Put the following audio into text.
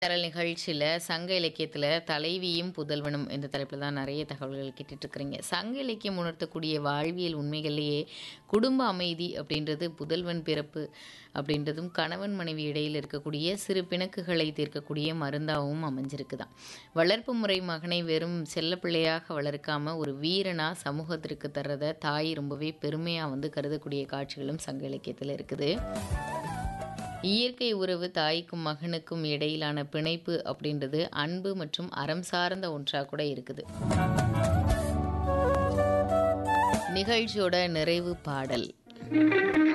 தரல் நிகழ்ச்சியில சங்க இலக்கியத்துல தலைவியும் புதல்வனும் என்ற தலைப்பில் தான் நிறைய தகவல்கள் கேட்டுட்டு இருக்கிறீங்க சங்க இலக்கியம் உணர்த்தக்கூடிய வாழ்வியல் உண்மைகள்லேயே குடும்ப அமைதி அப்படின்றது புதல்வன் பிறப்பு அப்படின்றதும் கணவன் மனைவி இடையில் இருக்கக்கூடிய சிறு பிணக்குகளை தீர்க்கக்கூடிய மருந்தாகவும் அமைஞ்சிருக்குதாம் வளர்ப்பு முறை மகனை வெறும் செல்லப்பிள்ளையாக வளர்க்காம ஒரு வீரனா சமூகத்திற்கு தர்றத தாய் ரொம்பவே பெருமையாக வந்து கருதக்கூடிய காட்சிகளும் சங்க இலக்கியத்தில் இருக்குது இயற்கை உறவு தாய்க்கும் மகனுக்கும் இடையிலான பிணைப்பு அப்படின்றது அன்பு மற்றும் அறம் சார்ந்த ஒன்றாக கூட இருக்குது நிகழ்ச்சியோட நிறைவு பாடல்